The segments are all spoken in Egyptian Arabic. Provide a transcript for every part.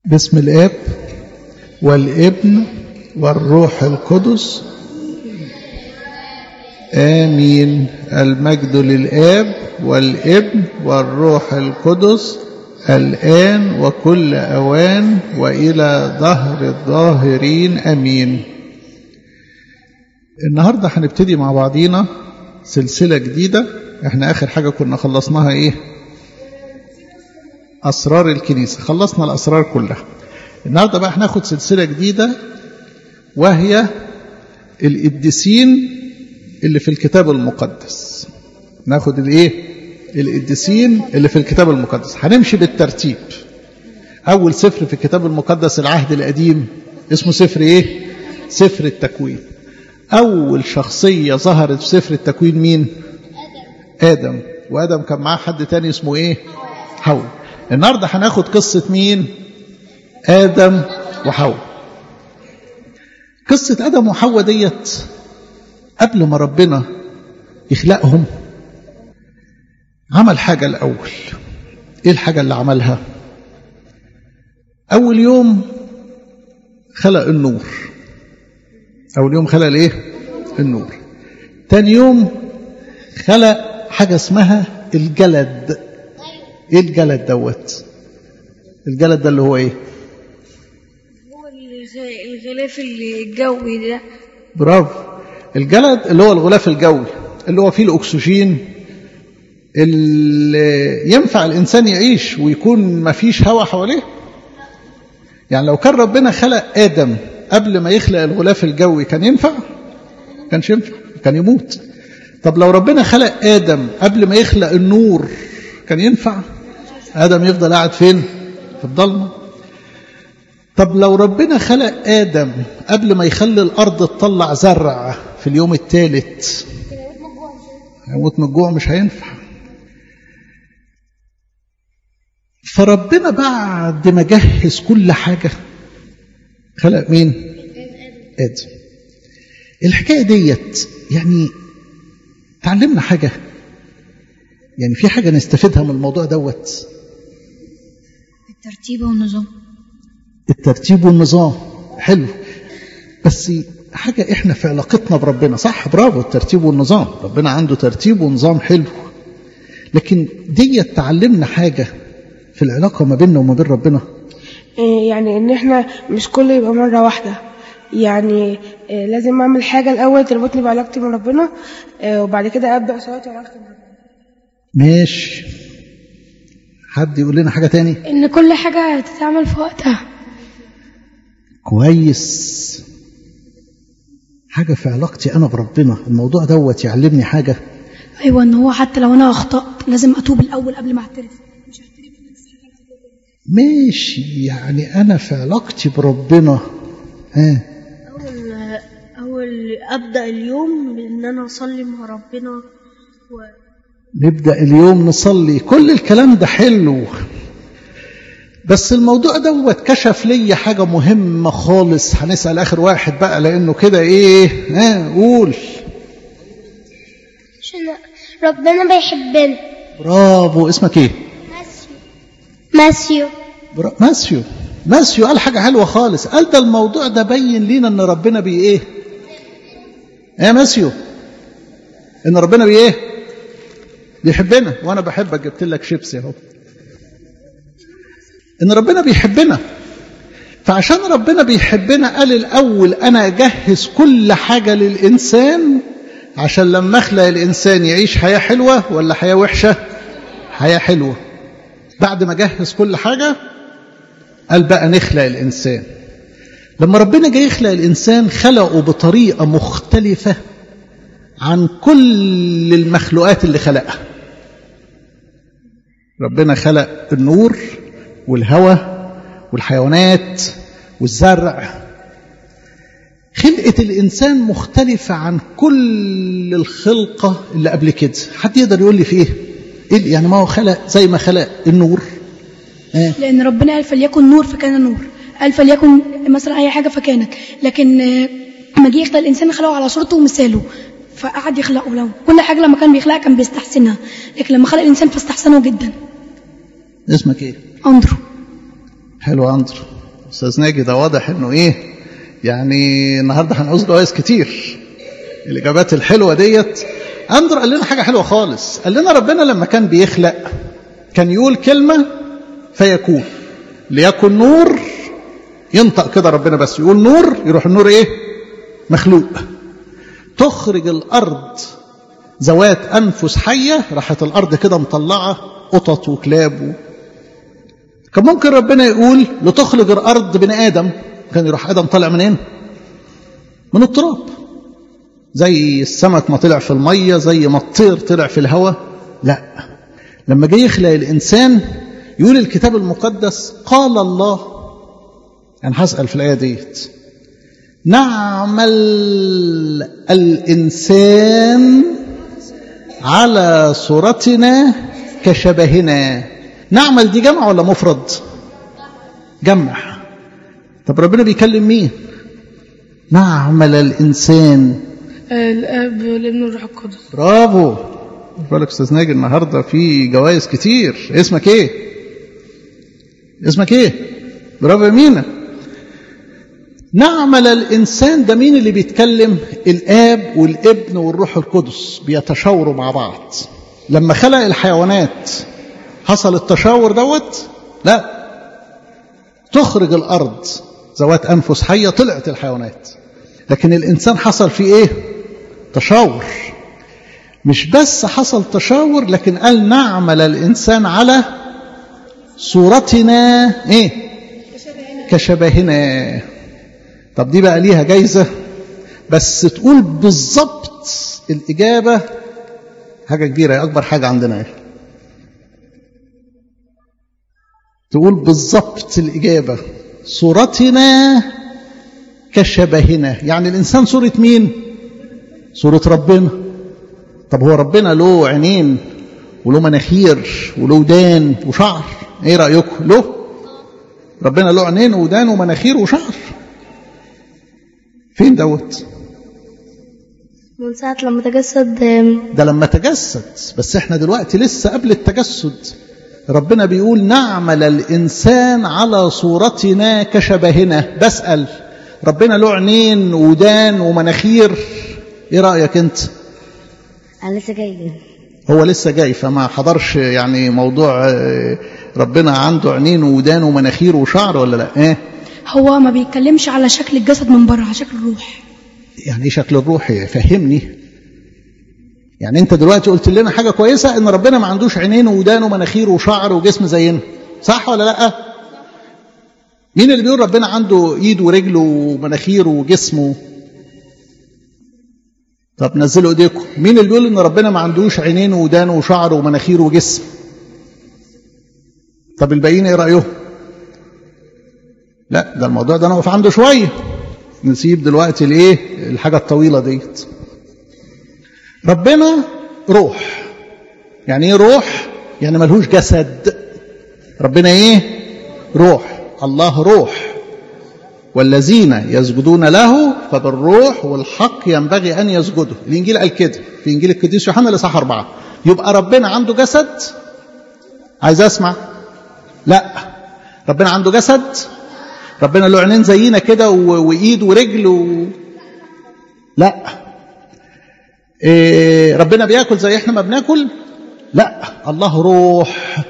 باسم الاب والابن والروح القدس امين المجد للاب والابن والروح القدس الان وكل اوان والى ظهر الظاهرين امين النهارده هنبتدي مع بعضينا سلسله جديده احنا اخر حاجه كنا خلصناها ايه اسرار الكنيسه خلصنا الاسرار كلها النهارده بقى هناخد سلسله جديده وهي القديسين اللي في الكتاب المقدس ناخد الايه القديسين اللي في الكتاب المقدس هنمشي بالترتيب اول سفر في الكتاب المقدس العهد القديم اسمه سفر ايه سفر التكوين اول شخصيه ظهرت في سفر التكوين مين ادم وادم كان معاه حد تاني اسمه ايه حواء النهارده هناخد قصه مين ادم وحواء قصه ادم وحواء ديت قبل ما ربنا يخلقهم عمل حاجه الاول ايه الحاجه اللي عملها اول يوم خلق النور اول يوم خلق الايه النور تاني يوم خلق حاجه اسمها الجلد ايه الجلد دوت الجلد ده اللي هو ايه هو الغلاف الجوي ده برافو الجلد اللي هو الغلاف الجوي اللي هو فيه الاكسجين اللي ينفع الانسان يعيش ويكون ما فيش هواء حواليه يعني لو كان ربنا خلق ادم قبل ما يخلق الغلاف الجوي كان ينفع كانش ينفع كان يموت طب لو ربنا خلق ادم قبل ما يخلق النور كان ينفع ادم يفضل قاعد فين في الضلمه طب لو ربنا خلق ادم قبل ما يخلي الارض تطلع زرع في اليوم الثالث هيموت من الجوع مش هينفع فربنا بعد ما جهز كل حاجة خلق مين آدم الحكاية ديت يعني تعلمنا حاجة يعني في حاجة نستفيدها من الموضوع دوت الترتيب والنظام الترتيب والنظام حلو بس حاجة احنا في علاقتنا بربنا صح برافو الترتيب والنظام ربنا عنده ترتيب ونظام حلو لكن دي تعلمنا حاجة في العلاقة ما بيننا وما بين ربنا يعني ان احنا مش كله يبقى مرة واحدة يعني لازم اعمل حاجة الاول تربطني بعلاقتي من ربنا وبعد كده ابدأ صلاتي وعلاقتي بربنا ماشي حد يقول لنا حاجة تاني ان كل حاجة تتعمل في وقتها كويس حاجة في علاقتي أنا بربنا الموضوع دوت يعلمني حاجة ايوه ان هو حتى لو انا اخطات لازم اتوب الاول قبل ما اعترف مش هعترف ماشي يعني أنا في علاقتي بربنا ها أول أول أبدأ اليوم بإن أنا أصلي مع ربنا و... نبدأ اليوم نصلي كل الكلام ده حلو بس الموضوع دوت كشف لي حاجة مهمة خالص هنسأل آخر واحد بقى لأنه كده إيه ها قول عشان ربنا بيحبنا برافو اسمك إيه ماسيو برا... ماسيو ماسيو قال حاجة حلوة خالص قال ده الموضوع ده بين لينا إن ربنا بي إيه يا ماسيو إن ربنا بي إيه بيحبنا وأنا بحبك جبت لك شيبسي أهو ان ربنا بيحبنا فعشان ربنا بيحبنا قال الاول انا اجهز كل حاجه للانسان عشان لما اخلق الانسان يعيش حياه حلوه ولا حياه وحشه حياه حلوه بعد ما جهز كل حاجه قال بقى نخلق الانسان لما ربنا جاي يخلق الانسان خلقه بطريقه مختلفه عن كل المخلوقات اللي خلقها ربنا خلق النور والهواء والحيوانات والزرع خلقة الإنسان مختلفة عن كل الخلقة اللي قبل كده حد يقدر يقول لي في إيه؟ إيه يعني ما هو خلق زي ما خلق النور آه. لان ربنا قال فليكن نور فكان نور قال فليكن مثلا اي حاجه فكانت لكن آه، لما جه يخلق الانسان خلقه على صورته ومثاله فقعد يخلقه له كل حاجه لما كان بيخلقها كان بيستحسنها لكن لما خلق الانسان فاستحسنه جدا اسمك إيه؟ اندرو حلو أندرو استاذ ناجي ده واضح انه ايه يعني النهارده هنعوز جوائز كتير الاجابات الحلوه ديت اندر قال لنا حاجه حلوه خالص قال لنا ربنا لما كان بيخلق كان يقول كلمه فيكون ليكن نور ينطق كده ربنا بس يقول نور يروح النور ايه مخلوق تخرج الارض ذوات انفس حيه راحت الارض كده مطلعه قطط وكلاب و... كان ممكن ربنا يقول لتخرج الارض بني ادم كان يروح ادم طالع منين من التراب زي السمك ما طلع في الميه زي ما الطير طلع في الهواء لا لما جه يخلق الانسان يقول الكتاب المقدس قال الله انا هسال في الايه ديت نعمل الانسان على صورتنا كشبهنا نعمل دي جمع ولا مفرد جمع طب ربنا بيكلم مين نعمل الانسان الاب والابن والروح القدس برافو بالك استاذ ناجي النهارده في جوائز كتير اسمك ايه اسمك ايه برافو يا مينا نعمل الانسان ده مين اللي بيتكلم الاب والابن والروح القدس بيتشاوروا مع بعض لما خلق الحيوانات حصل التشاور دوت لا تخرج الارض ذوات انفس حيه طلعت الحيوانات لكن الانسان حصل فيه ايه تشاور مش بس حصل تشاور لكن قال نعمل الانسان على صورتنا ايه كشبهنا طب دي بقى ليها جايزه بس تقول بالظبط الاجابه حاجه كبيره اكبر حاجه عندنا ايه تقول بالظبط الإجابة صورتنا كشبهنا يعني الإنسان صورة مين صورة ربنا طب هو ربنا له عينين وله مناخير وله ودان وشعر ايه رأيكم له ربنا له عينين ودان ومناخير وشعر فين دوت من ساعة لما تجسد ده لما تجسد بس احنا دلوقتي لسه قبل التجسد ربنا بيقول نعمل الإنسان على صورتنا كشبهنا بسأل ربنا له عينين ودان ومناخير ايه رأيك انت أنا لسه جاي هو لسه جاي فما حضرش يعني موضوع ربنا عنده عينين ودان ومناخير وشعر ولا لا ايه هو ما بيتكلمش على شكل الجسد من بره على شكل الروح يعني ايه شكل الروح فهمني يعني انت دلوقتي قلت لنا حاجه كويسه ان ربنا ما عندوش عينين ودان ومناخير وشعر وجسم زينا صح ولا لا مين اللي بيقول ربنا عنده ايد ورجل ومناخير وجسم طب نزلوا ايديكم مين اللي بيقول ان ربنا ما عندوش عينين ودان وشعر ومناخير وجسم طب الباقيين ايه رايهم لا ده الموضوع ده نقف عنده شويه نسيب دلوقتي الايه الحاجه الطويله ديت ربنا روح يعني ايه روح يعني ملهوش جسد ربنا ايه روح الله روح والذين يسجدون له فبالروح والحق ينبغي ان يسجدوا الانجيل قال كده في انجيل القديس يوحنا الاصحاح اربعه يبقى ربنا عنده جسد عايز اسمع لا ربنا عنده جسد ربنا له عينين زينا كده وايد ورجل و... لا إيه ربنا بياكل زي احنا ما بناكل لا الله روح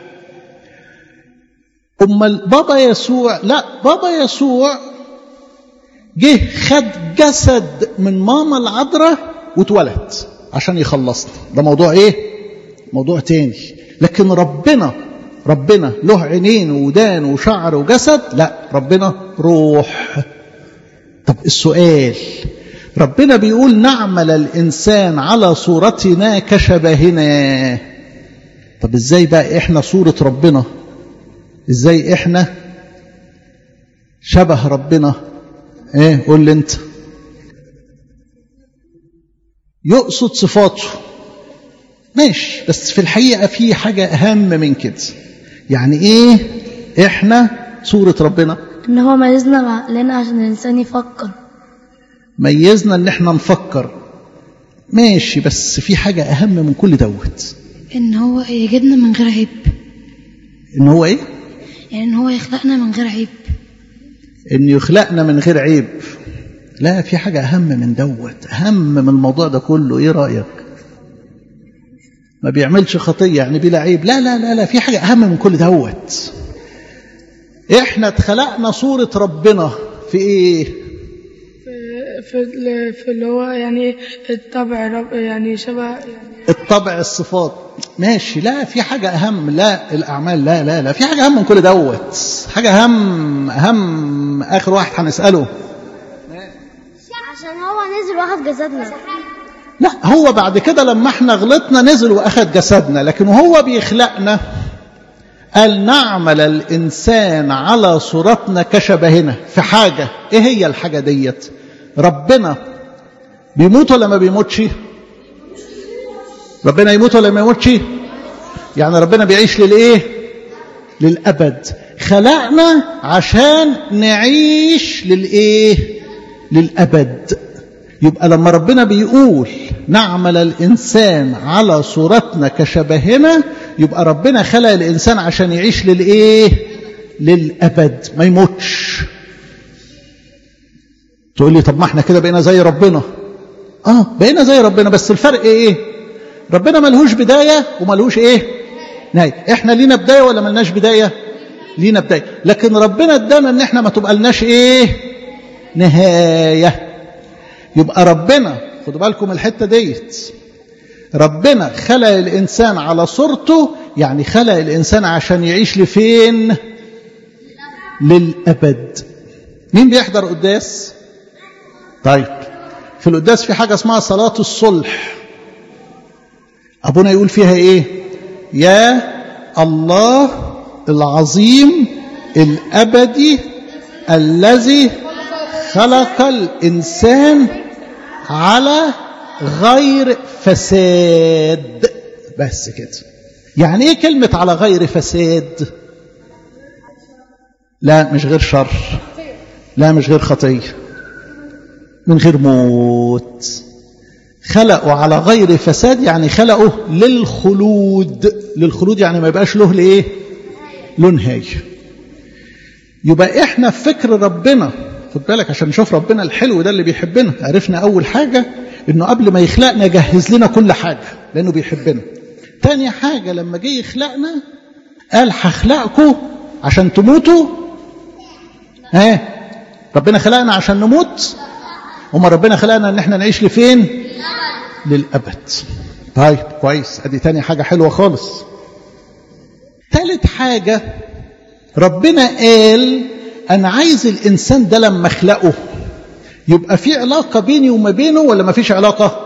امال بابا يسوع لا بابا يسوع جه خد جسد من ماما العذراء واتولد عشان يخلصنا ده موضوع ايه موضوع تاني لكن ربنا ربنا له عينين ودان وشعر وجسد لا ربنا روح طب السؤال ربنا بيقول نعمل الإنسان على صورتنا كشبهنا طب ازاي بقى احنا صورة ربنا ازاي احنا شبه ربنا ايه قول لي انت يقصد صفاته ماشي بس في الحقيقة في حاجة أهم من كده يعني ايه احنا صورة ربنا إن هو ميزنا بعقلنا عشان الإنسان يفكر ميزنا ان احنا نفكر ماشي بس في حاجة أهم من كل دوت ان هو يجدنا من غير عيب ان هو ايه يعني ان هو يخلقنا من غير عيب إن يخلقنا من غير عيب لا في حاجة أهم من دوت أهم من الموضوع ده كله إيه رأيك ما بيعملش خطية يعني بلا عيب لا لا لا لا في حاجة أهم من كل دوت إحنا اتخلقنا صورة ربنا في إيه في ال- في اللي هو يعني الطبع رب- يعني شبه يعني الطبع الصفات ماشي لا في حاجة أهم لا الأعمال لا لا لا في حاجة أهم من كل دوت حاجة أهم أهم آخر واحد هنسأله عشان هو نزل واخد جسدنا لا هو بعد كده لما احنا غلطنا نزل واخد جسدنا لكن هو بيخلقنا قال نعمل الانسان على صورتنا كشبهنا في حاجه ايه هي الحاجه ديت ربنا بيموت ولا ما بيموتش ربنا يموت ولا ما يموتش يعني ربنا بيعيش للايه للابد خلقنا عشان نعيش للايه للابد يبقى لما ربنا بيقول نعمل الإنسان على صورتنا كشبهنا يبقى ربنا خلق الإنسان عشان يعيش للإيه للأبد ما يموتش تقول لي طب ما احنا كده بقينا زي ربنا اه بقينا زي ربنا بس الفرق ايه ربنا ملهوش بداية وملهوش ايه نهاية احنا لينا بداية ولا ملناش بداية لينا بداية لكن ربنا ادانا ان احنا ما تبقى لناش ايه نهايه يبقى ربنا خدوا بالكم الحته ديت ربنا خلق الانسان على صورته يعني خلق الانسان عشان يعيش لفين للابد مين بيحضر قداس طيب في القداس في حاجه اسمها صلاه الصلح ابونا يقول فيها ايه يا الله العظيم الابدي الذي خلق الإنسان على غير فساد بس كده يعني ايه كلمة على غير فساد لا مش غير شر لا مش غير خطية من غير موت خلقوا على غير فساد يعني خلقوا للخلود للخلود يعني ما يبقاش له لايه له نهايه يبقى احنا في فكر ربنا خد بالك عشان نشوف ربنا الحلو ده اللي بيحبنا عرفنا اول حاجة انه قبل ما يخلقنا جهز لنا كل حاجة لانه بيحبنا تاني حاجة لما جه يخلقنا قال هخلقكم عشان تموتوا ها ربنا خلقنا عشان نموت وما ربنا خلقنا ان احنا نعيش لفين للابد طيب كويس ادي تاني حاجة حلوة خالص تالت حاجة ربنا قال أنا عايز الإنسان ده لما أخلقه يبقى في علاقة بيني وما بينه ولا ما فيش علاقة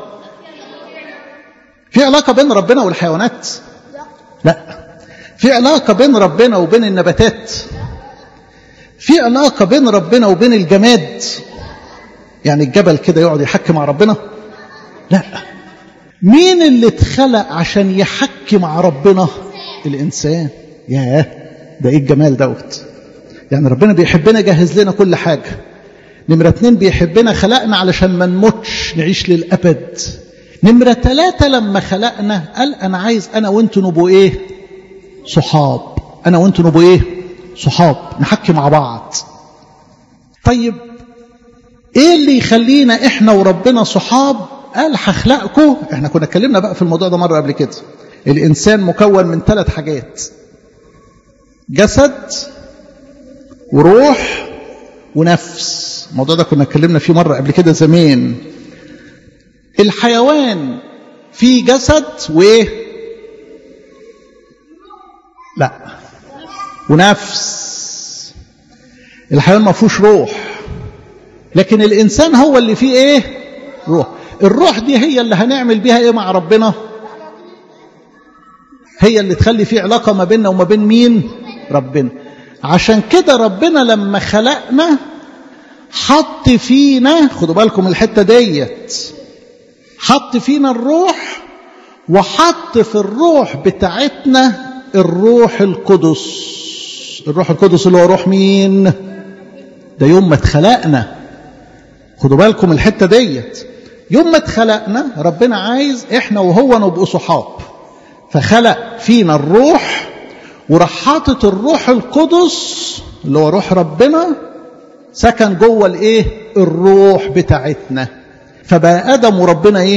في علاقة بين ربنا والحيوانات لا في علاقة بين ربنا وبين النباتات في علاقة بين ربنا وبين الجماد يعني الجبل كده يقعد يحكي مع ربنا لا مين اللي اتخلق عشان يحكي مع ربنا الإنسان ياه ده ايه الجمال دوت يعني ربنا بيحبنا جهز لنا كل حاجة نمرة اتنين بيحبنا خلقنا علشان ما نموتش نعيش للأبد نمرة ثلاثة لما خلقنا قال أنا عايز أنا وأنتوا نبقوا إيه صحاب أنا وأنتوا نبقوا إيه صحاب نحكي مع بعض طيب إيه اللي يخلينا إحنا وربنا صحاب قال هخلقكم إحنا كنا اتكلمنا بقى في الموضوع ده مرة قبل كده الإنسان مكون من ثلاث حاجات جسد وروح ونفس الموضوع ده كنا اتكلمنا فيه مرة قبل كده زمان الحيوان فيه جسد وايه لا ونفس الحيوان ما فيهوش روح لكن الانسان هو اللي فيه ايه روح الروح دي هي اللي هنعمل بيها ايه مع ربنا هي اللي تخلي فيه علاقة ما بيننا وما بين مين ربنا عشان كده ربنا لما خلقنا حط فينا خدوا بالكم الحتة ديت حط فينا الروح وحط في الروح بتاعتنا الروح القدس الروح القدس اللي هو روح مين ده يوم ما اتخلقنا خدوا بالكم الحتة ديت يوم ما اتخلقنا ربنا عايز احنا وهو نبقوا صحاب فخلق فينا الروح وراح حاطط الروح القدس اللي هو روح ربنا سكن جوه الايه الروح بتاعتنا فبقى ادم وربنا ايه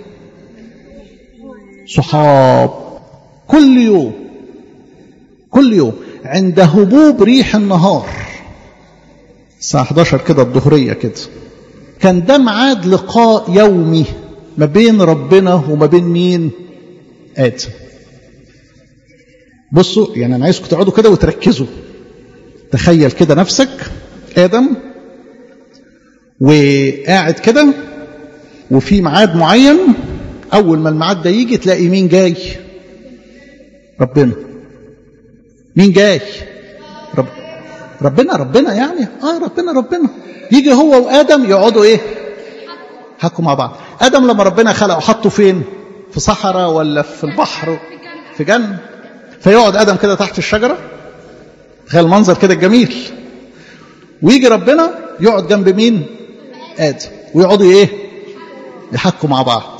صحاب كل يوم كل يوم عند هبوب ريح النهار الساعة 11 كده الظهرية كده كان ده ميعاد لقاء يومي ما بين ربنا وما بين مين آدم بصوا يعني أنا عايزكم تقعدوا كده وتركزوا تخيل كده نفسك آدم وقاعد كده وفي ميعاد معين أول ما الميعاد ده يجي تلاقي مين جاي ربنا مين جاي رب ربنا ربنا يعني اه ربنا ربنا يجي هو وادم يقعدوا ايه حكوا مع بعض ادم لما ربنا خلقه حطه فين في صحراء ولا في البحر في جنة فيقعد ادم كده تحت الشجره تخيل المنظر كده الجميل ويجي ربنا يقعد جنب مين ادم ويقعدوا ايه يحكوا مع بعض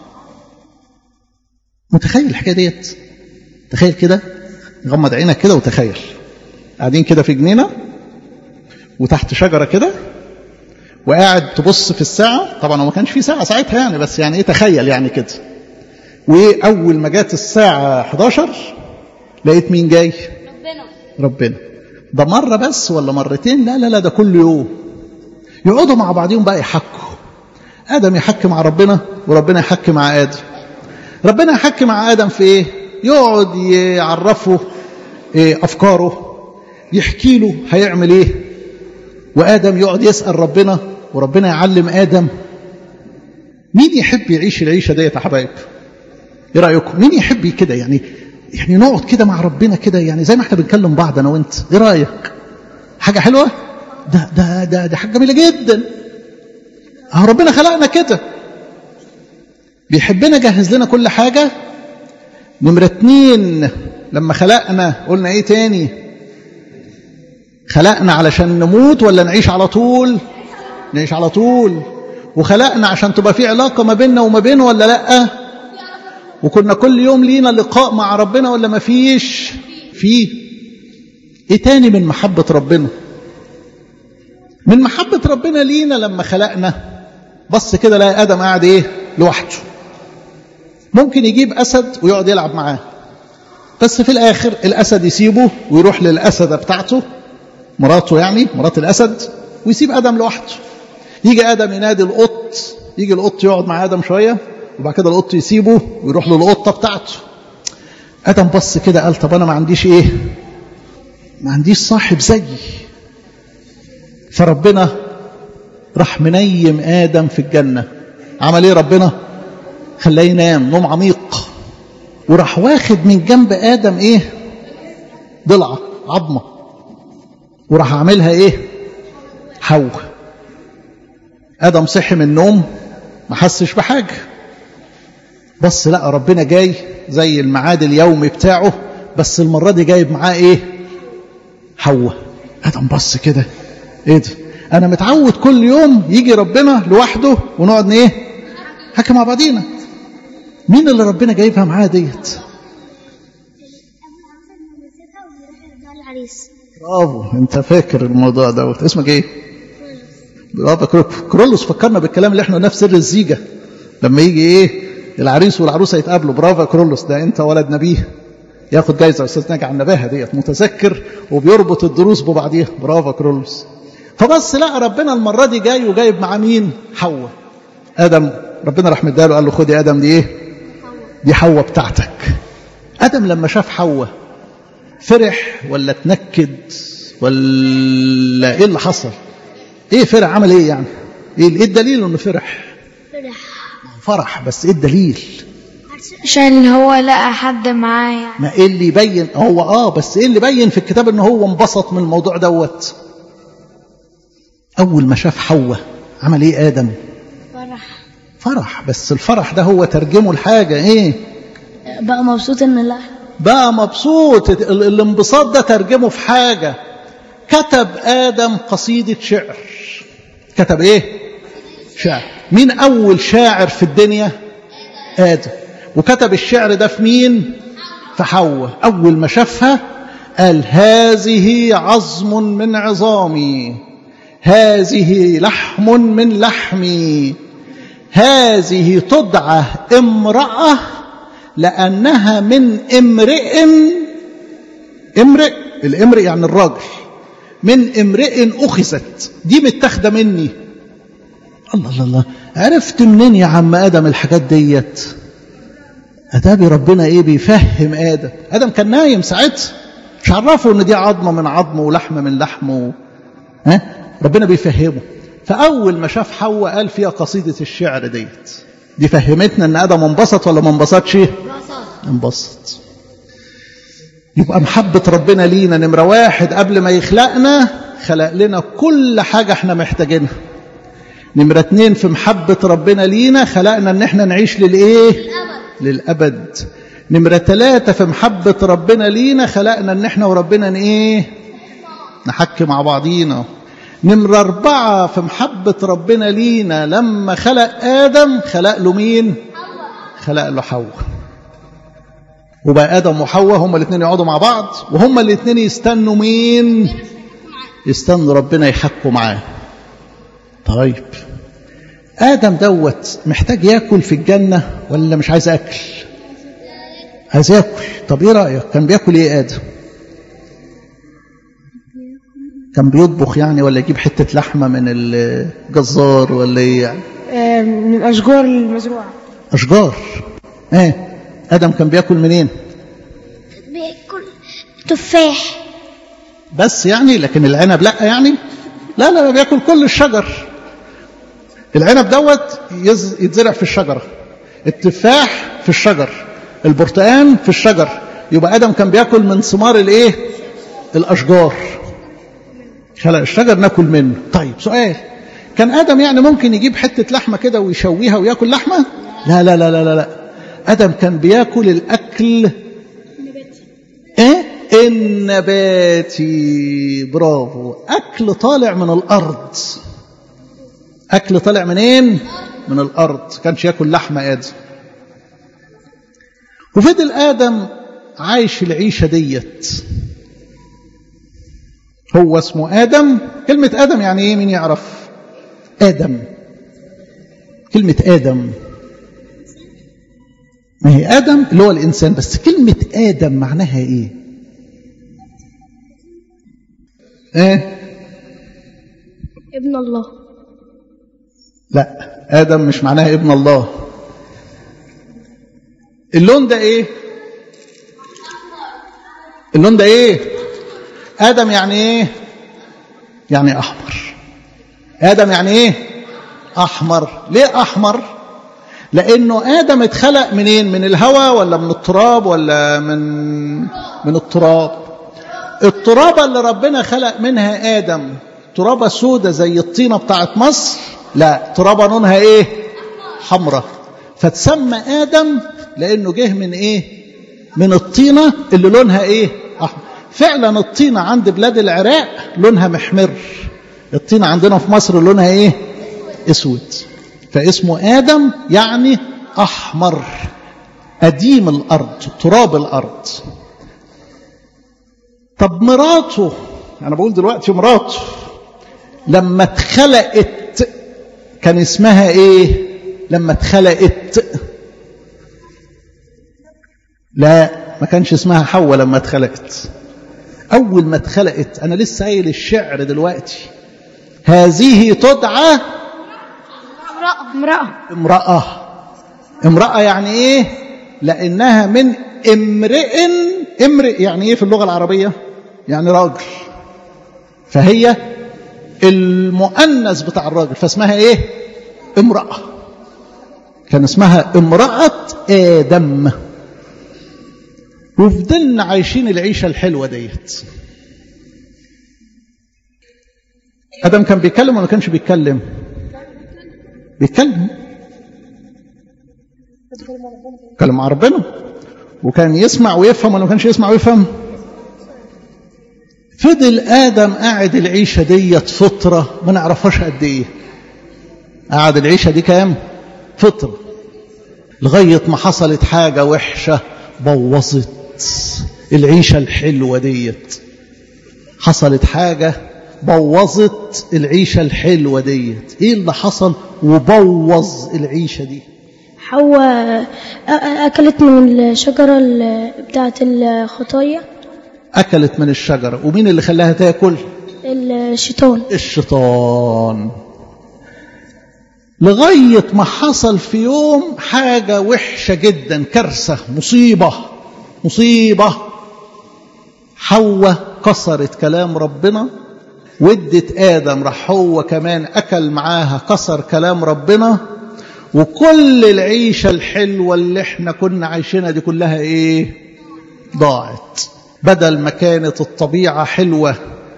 متخيل الحكايه ديت تخيل كده غمض عينك كده وتخيل قاعدين كده في جنينه وتحت شجره كده وقاعد تبص في الساعه طبعا هو ما كانش في ساعه ساعتها يعني بس يعني ايه تخيل يعني كده واول ما جت الساعه 11 لقيت مين جاي ربنا ربنا ده مره بس ولا مرتين لا لا لا ده كل يوم يقعدوا مع بعضهم بقى يحكوا ادم يحكي مع ربنا وربنا يحكي مع ادم ربنا يحكي مع ادم في ايه يقعد يعرفه إيه افكاره يحكي له هيعمل ايه وادم يقعد يسال ربنا وربنا يعلم ادم مين يحب يعيش العيشه ديت يا حبايب ايه رايكم مين يحب كده يعني يعني نقعد كده مع ربنا كده يعني زي ما احنا بنكلم بعض انا وانت ايه رايك حاجه حلوه ده ده ده ده حاجه جميله جدا اهو ربنا خلقنا كده بيحبنا جهز لنا كل حاجه نمرة اتنين لما خلقنا قلنا ايه تاني خلقنا علشان نموت ولا نعيش على طول نعيش على طول وخلقنا عشان تبقى في علاقة ما بيننا وما بينه ولا لأ وكنا كل يوم لينا لقاء مع ربنا ولا ما فيش فيه ايه تاني من محبة ربنا من محبة ربنا لينا لما خلقنا بص كده لقى آدم قاعد ايه لوحده ممكن يجيب أسد ويقعد يلعب معاه بس في الآخر الأسد يسيبه ويروح للأسدة بتاعته مراته يعني مرات الأسد ويسيب آدم لوحده يجي آدم ينادي القط يجي القط يقعد مع آدم شوية وبعد كده القط يسيبه ويروح للقطة بتاعته آدم بص كده قال طب أنا ما عنديش إيه ما عنديش صاحب زيي فربنا راح منيم آدم في الجنة عمل إيه ربنا خلاه ينام نوم عميق وراح واخد من جنب آدم إيه ضلعة عظمة وراح عاملها إيه حواء آدم صحي من النوم ما حسش بحاجة بس لا ربنا جاي زي الميعاد اليومي بتاعه بس المرة دي جايب معاه إيه حواء آدم بص كده إيه ده أنا متعود كل يوم يجي ربنا لوحده ونقعد إيه حكي مع بعضينا مين اللي ربنا جايبها معاه ديت العريس برافو انت فاكر الموضوع دوت اسمك ايه برافو كرولوس فكرنا بالكلام اللي احنا نفس سر الزيجه لما يجي ايه العريس والعروسه يتقابلوا برافو كرولوس ده انت ولد نبيه ياخد جايزه استاذ ناجي على النباهه ديت متذكر وبيربط الدروس ببعضيها برافو كرولوس فبس لا ربنا المره دي جاي وجايب معاه مين حواء ادم ربنا راح مداله قال له خد يا ادم دي ايه دي حواء بتاعتك ادم لما شاف حواء فرح ولا اتنكد ولا ايه اللي حصل ايه فرح عمل ايه يعني ايه ايه الدليل انه فرح فرح فرح بس ايه الدليل عشان هو لقى حد معاه يعني ما ايه اللي يبين هو اه بس ايه اللي يبين في الكتاب ان هو انبسط من الموضوع دوت اول ما شاف حواء عمل ايه ادم فرح فرح بس الفرح ده هو ترجمه لحاجه ايه بقى مبسوط ان لا بقى مبسوط ال- الانبساط ده ترجمه في حاجة كتب آدم قصيدة شعر كتب ايه شعر مين أول شاعر في الدنيا آدم وكتب الشعر ده في مين في حواء أول ما شافها قال هذه عظم من عظامي هذه لحم من لحمي هذه تدعى امرأة لأنها من امرئ امرئ الامرئ يعني الراجل من امرئ أخذت دي متاخدة مني الله الله الله عرفت منين يا عم آدم الحاجات ديت أتابي ربنا إيه بيفهم آدم آدم كان نايم ساعتها مش عرفه إن دي عظمة من عظمه ولحم من لحمه ها ربنا بيفهمه فأول ما شاف حواء قال فيها قصيدة الشعر ديت دي فهمتنا إن آدم انبسط ولا ما انبسطش؟ انبسط يبقى محبة ربنا لينا نمرة واحد قبل ما يخلقنا خلق لنا كل حاجة احنا محتاجينها نمرة اتنين في محبة ربنا لينا خلقنا ان احنا نعيش للايه للأبد نمرة ثلاثة في محبة ربنا لينا خلقنا ان احنا وربنا ايه نحكي مع بعضينا نمرة أربعة في محبة ربنا لينا لما خلق آدم خلق له مين خلق له حواء وبقى آدم وحواء هما الاثنين يقعدوا مع بعض وهما الاثنين يستنوا مين يستنوا ربنا يحكوا معاه طيب آدم دوت محتاج ياكل في الجنة ولا مش عايز أكل عايز ياكل طب ايه رأيك كان بياكل ايه آدم كان بيطبخ يعني ولا يجيب حتة لحمة من الجزار ولا ايه يعني آه، من الأشجار المزروعة أشجار ايه آدم كان بياكل منين بياكل تفاح بس يعني لكن العنب لا يعني لا لا بياكل كل الشجر العنب دوت يز- يتزرع في الشجرة التفاح في الشجر البرتقان في الشجر يبقى آدم كان بياكل من ثمار الايه الأشجار خلق الشجر ناكل منه طيب سؤال كان آدم يعني ممكن يجيب حتة لحمة كده ويشويها وياكل لحمة لا لا لا لا لا, لا. آدم كان بياكل الأكل ايه النباتي برافو أكل طالع من الأرض أكل طالع منين من الأرض كانش ياكل لحمة آدم وفضل آدم عايش العيشة ديت هو اسمه آدم كلمة آدم يعني إيه مين يعرف آدم كلمة آدم ما هي آدم اللي هو الإنسان بس كلمة آدم معناها إيه إيه ابن الله لا آدم مش معناها ابن الله اللون ده إيه اللون ده إيه آدم يعني إيه يعني أحمر آدم يعني إيه أحمر ليه أحمر لأنه آدم اتخلق منين من الهواء ولا من التراب ولا من من التراب الترابة اللي ربنا خلق منها آدم ترابة سودة زي الطينة بتاعت مصر لا ترابة لونها ايه حمراء فتسمى آدم لأنه جه من ايه من الطينة اللي لونها ايه أحمر فعلا الطينة عند بلاد العراق لونها محمر الطينة عندنا في مصر لونها ايه اسود فاسمه آدم يعني أحمر قديم الأرض تراب الأرض طب مراته أنا بقول دلوقتي مراته لما اتخلقت كان اسمها ايه لما اتخلقت لا ما كانش اسمها حواء لما اتخلقت اول ما اتخلقت انا لسه قايل الشعر دلوقتي هذه تدعى امرأة امرأة امرأة يعني ايه لانها من امرئ امرئ يعني ايه في اللغة العربية يعني راجل فهي المؤنث بتاع الراجل فاسمها ايه امرأة كان اسمها امرأة آدم وفضلنا عايشين العيشة الحلوة ديت آدم كان بيتكلم ولا ما كانش بيتكلم بيتكلم كلم مع ربنا وكان يسمع ويفهم ولا ما كانش يسمع ويفهم فضل آدم قاعد العيشة ديت فترة ما نعرفهاش قد إيه قعد العيشة دي كام فترة لغاية ما حصلت حاجة وحشة بوظت العيشة الحلوة ديت حصلت حاجة بوظت العيشة الحلوة ديت ايه اللي حصل وبوظ العيشة دي حواء أ- أكلت من الشجرة ال- بتاعة الخطايا اكلت من الشجرة ومين اللي خلاها تاكل الشيطان الشيطان لغاية ما حصل في يوم حاجة وحشة جدا كارثة مصيبة مصيبة حواء كسرت كلام ربنا ودت آدم راح هو كمان أكل معاها كسر كلام ربنا وكل العيشة الحلوة اللي احنا كنا عايشينها دي كلها ايه ضاعت بدل ما كانت الطبيعة حلوة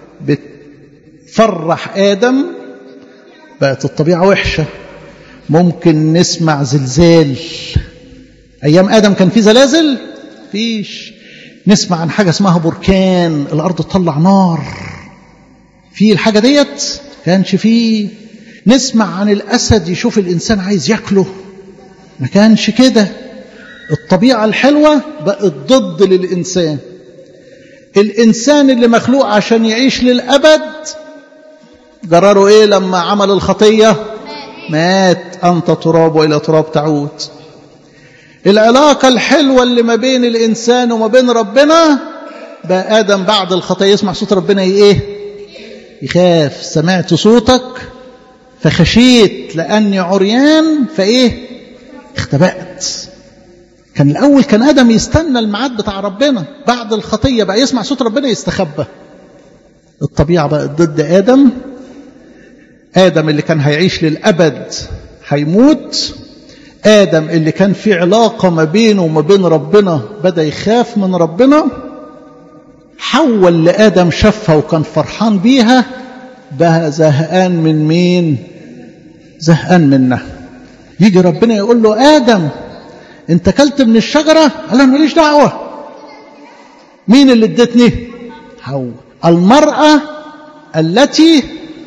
بتفرح آدم بقت الطبيعة وحشة ممكن نسمع زلزال أيام آدم كان في زلازل فيش نسمع عن حاجة اسمها بركان الأرض تطلع نار في الحاجة ديت كانش فيه نسمع عن الأسد يشوف الإنسان عايز ياكله ما كانش كده الطبيعة الحلوة بقت ضد للإنسان الإنسان اللي مخلوق عشان يعيش للأبد جراره إيه لما عمل الخطية مات أنت تراب وإلى تراب تعود العلاقة الحلوة اللي ما بين الإنسان وما بين ربنا بقى آدم بعد الخطية يسمع صوت ربنا إيه يخاف سمعت صوتك فخشيت لأني عريان فإيه اختبأت كان الأول كان آدم يستنى الميعاد بتاع ربنا بعد الخطية بقى يسمع صوت ربنا يستخبى الطبيعة بقت ضد آدم آدم اللي كان هيعيش للأبد هيموت آدم اللي كان في علاقة ما بينه وما بين ربنا بدأ يخاف من ربنا حول لآدم شافها وكان فرحان بيها بقى زهقان من مين زهقان منها يجي ربنا يقول له آدم انت اكلت من الشجرة قال له ماليش دعوة مين اللي ادتني حواء المرأة التي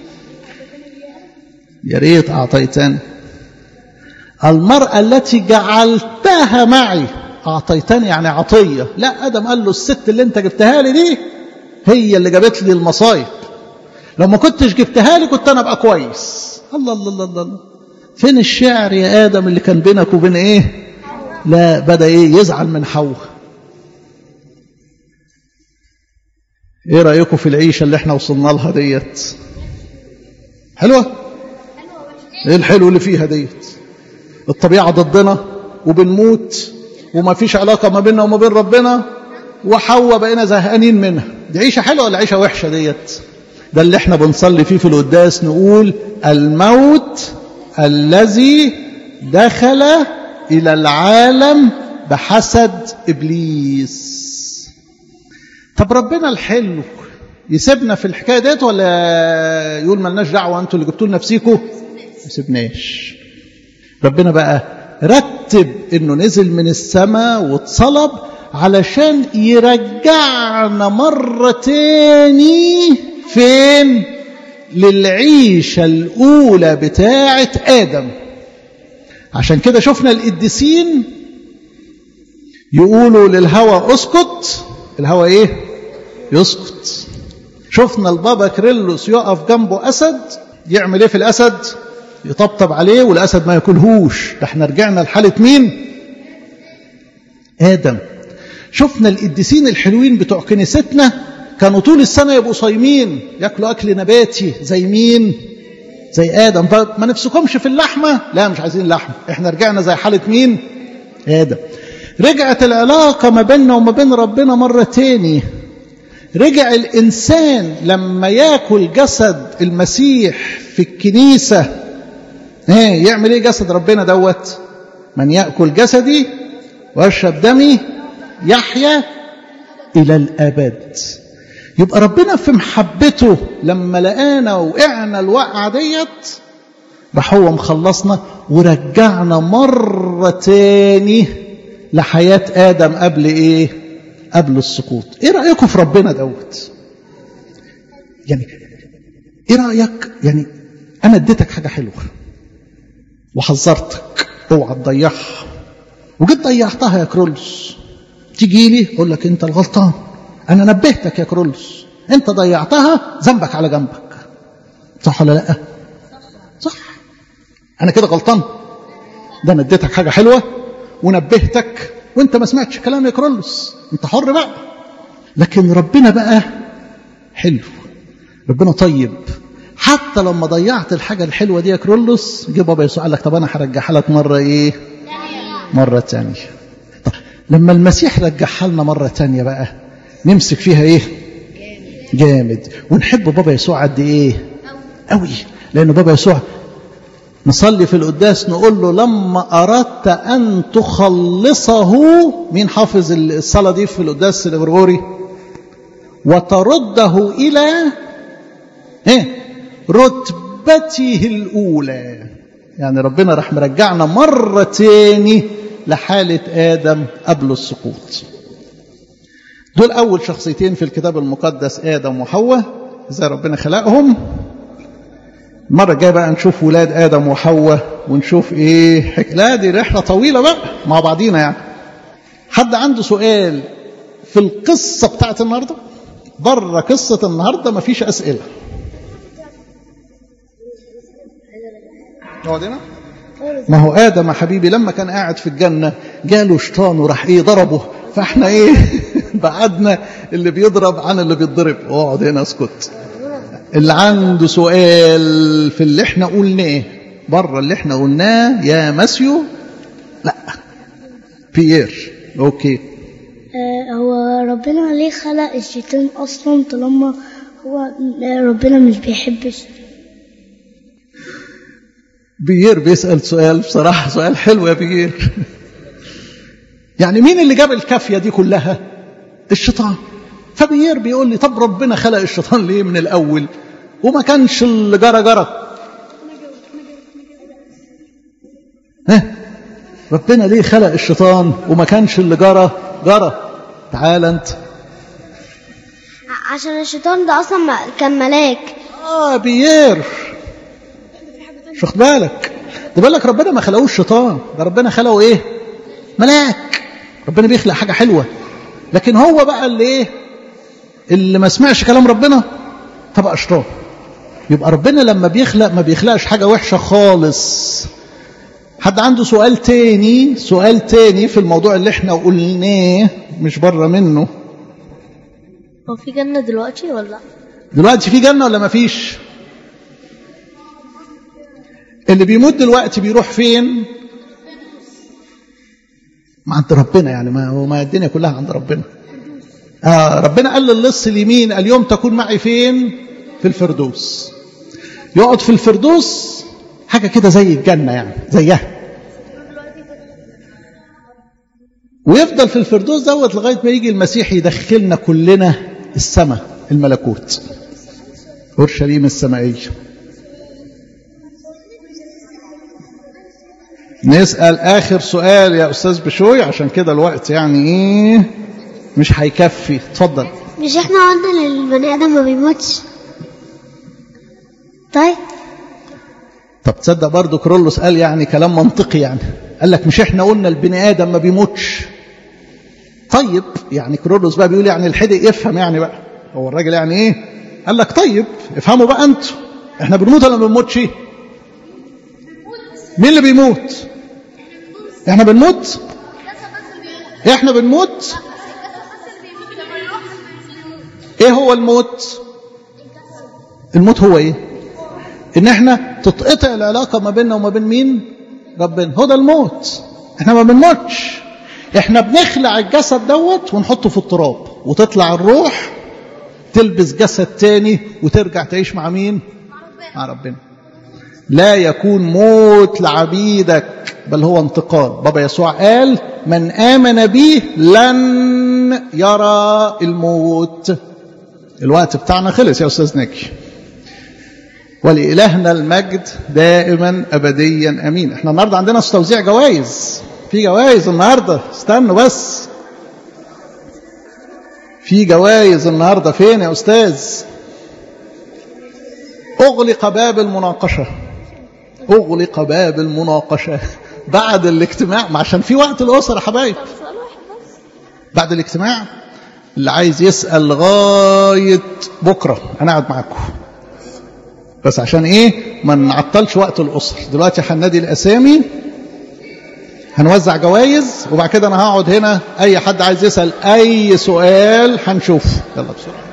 يا ريت أعطيتني المرأة التي جعلتها معي أعطيتني يعني عطية لا آدم قال له الست اللي انت جبتها لي دي هي اللي جابت لي المصايب لو ما كنتش جبتها لي كنت أنا أبقى كويس الله الله الله الله فين الشعر يا آدم اللي كان بينك وبين إيه لا بدأ إيه يزعل من حواء إيه رأيكم في العيشة اللي احنا وصلنا لها ديت حلوة إيه الحلو اللي فيها ديت الطبيعة ضدنا وبنموت وما فيش علاقة ما بيننا وما بين ربنا وحواء بقينا زهقانين منها دي عيشة حلوة ولا عيشة وحشة ديت ده اللي احنا بنصلي فيه في القداس نقول الموت الذي دخل إلى العالم بحسد إبليس طب ربنا الحلو يسيبنا في الحكاية ديت ولا يقول ملناش دعوة أنتوا اللي جبتوا لنفسيكم ما يسيبناش ربنا بقى رتب انه نزل من السماء واتصلب علشان يرجعنا مرة تاني فين للعيشة الأولى بتاعة آدم عشان كده شفنا القديسين يقولوا للهوى اسكت الهوى ايه يسكت شفنا البابا كريلوس يقف جنبه أسد يعمل ايه في الأسد يطبطب عليه والأسد ما ياكلهوش ده احنا رجعنا لحالة مين آدم شفنا القديسين الحلوين بتوع كنيستنا كانوا طول السنة يبقوا صايمين ياكلوا أكل نباتي زي مين زي آدم طب ما نفسكمش في اللحمة لا مش عايزين لحمة احنا رجعنا زي حالة مين آدم رجعت العلاقة ما بيننا وما بين ربنا مرة تاني رجع الإنسان لما ياكل جسد المسيح في الكنيسة ايه يعمل ايه جسد ربنا دوت من يأكل جسدي ويشرب دمي يحيا إلى الأبد يبقى ربنا في محبته لما لقانا وقعنا الوقعة ديت راح هو مخلصنا ورجعنا مرة تاني لحياة آدم قبل إيه؟ قبل السقوط إيه رأيكم في ربنا دوت؟ يعني إيه رأيك؟ يعني أنا اديتك حاجة حلوة وحذرتك اوعى تضيعها وجيت ضيعتها يا كرولس تيجي لي اقول لك انت الغلطان انا نبهتك يا كرولس انت ضيعتها ذنبك على جنبك صح ولا لا صح انا كده غلطان ده انا اديتك حاجه حلوه ونبهتك وانت ما سمعتش كلام يا كرولوس انت حر بقى لكن ربنا بقى حلو ربنا طيب حتى لما ضيعت الحاجه الحلوه دي يا كرولوس جه بابا يسوع قال لك طب انا هرجعها لك مره ايه مره ثانيه طب لما المسيح رجعها لنا مره ثانيه بقى نمسك فيها ايه جامد ونحب بابا يسوع قد ايه قوي لان بابا يسوع نصلي في القداس نقول له لما اردت ان تخلصه مين حافظ الصلاه دي في القداس الغرغوري وترده الى ايه رتبته الاولى يعني ربنا راح مرجعنا مره تاني لحاله ادم قبل السقوط دول أول شخصيتين في الكتاب المقدس آدم وحواء إزاي ربنا خلقهم المرة الجاية بقى نشوف ولاد آدم وحواء ونشوف إيه حك... لا دي رحلة طويلة بقى مع بعضينا يعني حد عنده سؤال في القصة بتاعت النهاردة بره قصة النهاردة مفيش أسئلة نقعد هنا ما هو آدم يا حبيبي لما كان قاعد في الجنة جاله شيطان وراح إيه ضربه فاحنا ايه بعدنا اللي بيضرب عن اللي بيتضرب اقعد هنا اسكت اللي عنده سؤال في اللي احنا قلناه بره اللي احنا قلناه يا ماسيو لا بيير اوكي آه هو ربنا ليه خلق الشيطان اصلا طالما هو ربنا مش بيحب الشيطان بيير بيسأل سؤال بصراحة سؤال حلو يا بيير يعني مين اللي جاب الكافية دي كلها الشيطان فبيير بيقول لي طب ربنا خلق الشيطان ليه من الأول وما كانش اللي جرى جرى ها ربنا ليه خلق الشيطان وما كانش اللي جرى جرى تعال انت عشان الشيطان ده اصلا كان ملاك اه بيير مش واخد بالك ده بالك ربنا ما خلقوش شيطان ده ربنا خلقه ايه ملاك ربنا بيخلق حاجة حلوة لكن هو بقى اللي ايه اللي ما سمعش كلام ربنا فبقى شيطان يبقى ربنا لما بيخلق ما بيخلقش حاجة وحشة خالص حد عنده سؤال تاني سؤال تاني في الموضوع اللي احنا قلناه مش بره منه هو في جنة دلوقتي ولا دلوقتي في جنة ولا ما فيش اللي بيموت دلوقتي بيروح فين ما عند ربنا يعني ما هو ما الدنيا كلها عند ربنا آه ربنا قال للص اليمين اليوم تكون معي فين في الفردوس يقعد في الفردوس حاجة كده زي الجنة يعني زيها ويفضل في الفردوس دوت لغاية ما يجي المسيح يدخلنا كلنا السماء الملكوت أورشليم السمائية نسأل آخر سؤال يا أستاذ بشوي عشان كده الوقت يعني إيه مش هيكفي اتفضل مش احنا قلنا ان البني ادم ما بيموتش طيب طب تصدق برضو كرولوس قال يعني كلام منطقي يعني قال لك مش احنا قلنا البني ادم ما بيموتش طيب يعني كرولوس بقى بيقول يعني الحدق يفهم يعني بقى هو الراجل يعني ايه قال لك طيب افهموا بقى انتوا احنا بنموت ولا ما بنموتش مين اللي بيموت احنا بنموت احنا بنموت ايه هو الموت الموت هو ايه ان احنا تتقطع العلاقه ما بيننا وما بين مين ربنا هو ده الموت احنا ما بنموتش احنا بنخلع الجسد دوت ونحطه في التراب وتطلع الروح تلبس جسد تاني وترجع تعيش مع مين مع ربنا لا يكون موت لعبيدك بل هو انتقال بابا يسوع قال من آمن بي لن يرى الموت الوقت بتاعنا خلص يا أستاذ ناجي ولإلهنا المجد دائما أبديا أمين احنا النهاردة عندنا توزيع جوائز في جوائز النهاردة استنوا بس في جوائز النهاردة فين يا أستاذ أغلق باب المناقشة أغلق باب المناقشة بعد الاجتماع ما عشان في وقت الأسرة يا حبايب بعد الاجتماع اللي عايز يسأل لغاية بكرة أنا قاعد معاكم بس عشان ايه ما نعطلش وقت الاسر دلوقتي هنادي الاسامي هنوزع جوائز وبعد كده انا هقعد هنا اي حد عايز يسال اي سؤال هنشوفه يلا بسرعه